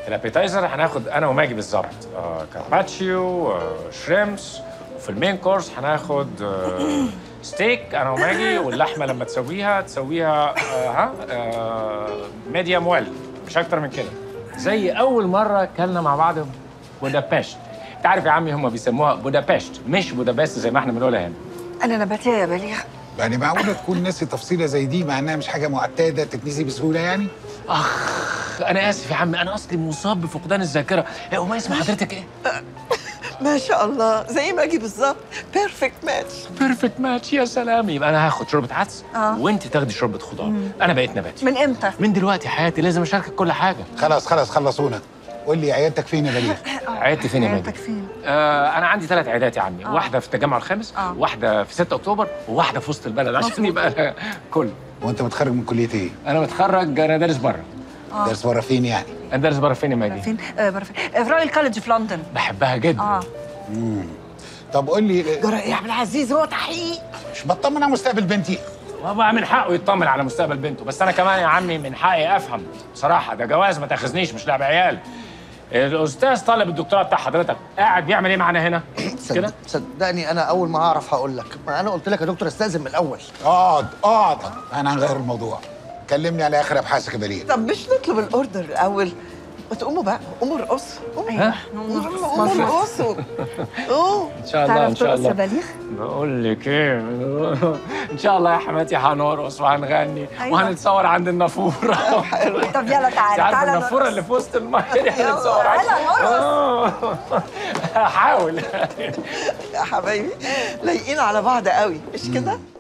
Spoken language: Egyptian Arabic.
الابيتايزر هناخد انا وماجي بالظبط آه كارباتشيو آه شريمس وفي المين كورس هناخد آه ستيك انا وماجي واللحمه لما تسويها تسويها آه ها آه ميديوم ويل مش اكتر من كده زي اول مره كلنا مع بعض بودابشت انت عارف يا عمي هم بيسموها بودابشت مش بودابست زي ما احنا بنقولها هنا انا نباتيه يا بليغ يعني معقولة تكون ناسي تفصيلة زي دي مع انها مش حاجة معتادة تتنسي بسهولة يعني؟ اخ انا اسف يا عمي انا اصلي مصاب بفقدان الذاكره إيه، وما اسم حضرتك ايه ما شاء الله زي ما اجي بالظبط بيرفكت ماتش بيرفكت ماتش يا سلام يبقى انا هاخد شوربه عدس آه. وانت تاخدي شوربه خضار انا بقيت نباتي من امتى؟ من دلوقتي حياتي لازم اشاركك كل حاجه خلاص خلاص خلصونا قول لي عيادتك فين يا بليغ؟ عيادتي فين يا عيادتك ماجد؟ فين؟ آه انا عندي ثلاث عيادات يا عمي آه. واحده في التجمع الخامس آه. واحده في 6 اكتوبر وواحده في وسط البلد عشان مظبوط. يبقى كل وانت متخرج من كلية ايه؟ انا متخرج انا دارس بره درس بره فين يعني؟ انا دارس بره فين يا ماجي فين؟ آه بره فين؟ آه، في رويال كولج في لندن بحبها جدا اه طب قول لي جرى ايه يا عبد العزيز هو تحقيق مش بطمن على مستقبل بنتي بابا من حقه يطمن على مستقبل بنته بس انا كمان يا عمي من حقي افهم بصراحه ده جواز ما تاخذنيش مش لعب عيال الاستاذ طالب الدكتوراه بتاع حضرتك قاعد بيعمل ايه معانا هنا كده صد- صدقني انا اول ما اعرف هقول لك ما انا قلت لك يا دكتور استاذن من الاول اقعد اقعد انا هنغير الموضوع كلمني على اخر ابحاثك يا بليغ طب مش نطلب الاوردر الاول ما تقوموا بقى قوموا ارقصوا قوموا ها؟ قوموا قوموا ارقصوا قوموا ان شاء الله ان شاء الله بليغ؟ بقول لك ايه ان شاء الله يا حماتي هنرقص وهنغني أيوة. وهنتصور عند النافوره طب يلا تعالى انت عارف تعالى النافوره اللي في وسط الميه دي يلا، هنتصور تعالى عندها نرقص. آه. هحاول يا حبايبي لايقين على بعض قوي مش كده؟